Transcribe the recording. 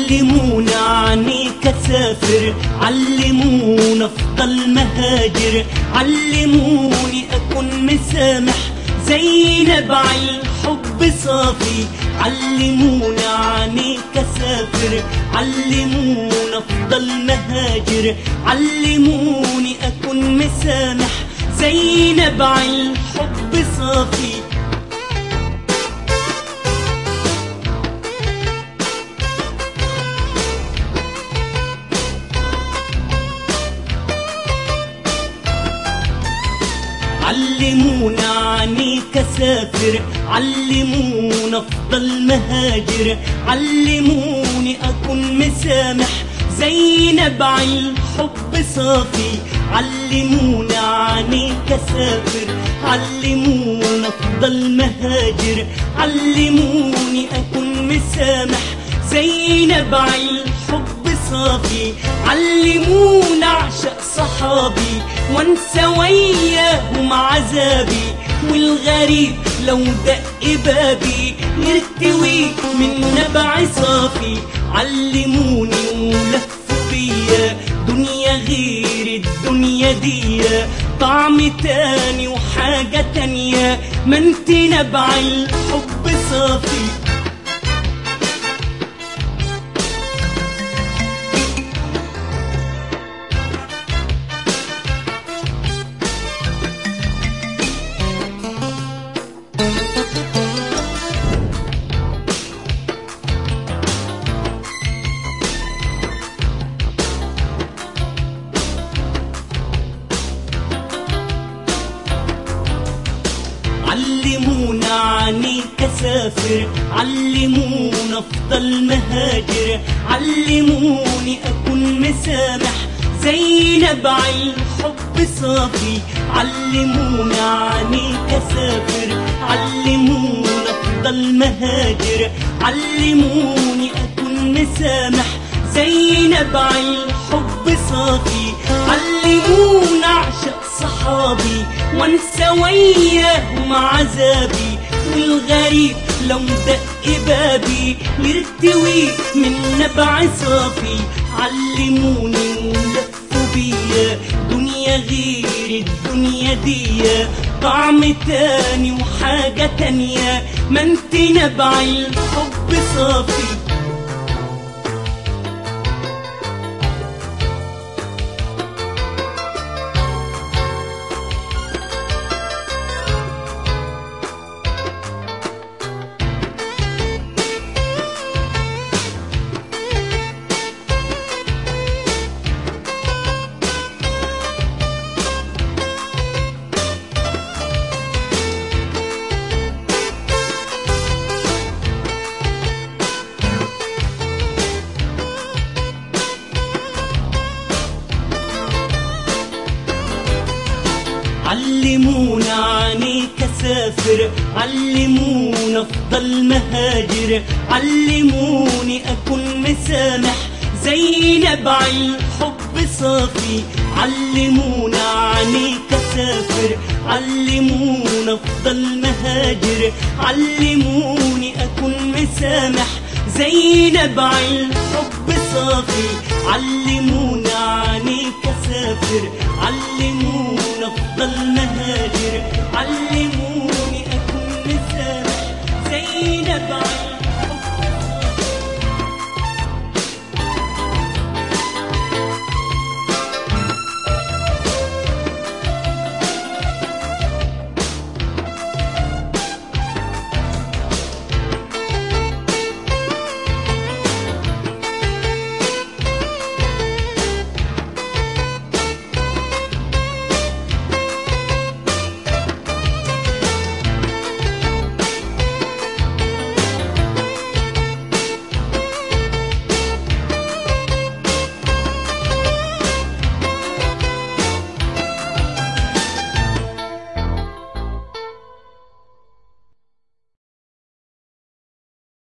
علمونا عنيك اسافر علمونا افضل مهاجر علموني اكون مسامح زي نبع الحب صافي علمونا عنيك اسافر علمونا افضل مهاجر علموني اكون مسامح زي نبع الحب صافي علمونا عنيك اسافر علمونا افضل مهاجر علموني اكون مسامح زي نبع الحب صافي علمونا عنيك اسافر علمونا افضل مهاجر علموني اكون مسامح زي نبع الحب صافي علمونا اعشق صحابي وانسى وياهم عذابي والغريب لو دق بابي يرتوي من نبع صافي علموني ولفوا بيا دنيا غير الدنيا دي طعم تاني وحاجة تانية ما انت نبع الحب صافي علمونا عنيك اسافر علمونا افضل مهاجر علموني اكون مسامح زي نبع الحب صافي علمونا عنيك اسافر علمونا افضل مهاجر علموني اكون مسامح زي نبع الحب صافي علمونا اعشق صحابي وانسى وياهم عذابي والغريب لو دق بابي يرتوي من نبع صافي علموني ولفوا بيا دنيا غير الدنيا دي طعم تاني وحاجة تانية ما انت نبع الحب صافي علمونا عنيك اسافر علمونا افضل مهاجر علموني اكون مسامح زي نبع الحب صافي علمونا عنيك اسافر علمونا افضل مهاجر علموني اكون مسامح زي نبع الحب صافي علمونا عنيك اسافر علمونا افضل مهاجر علموني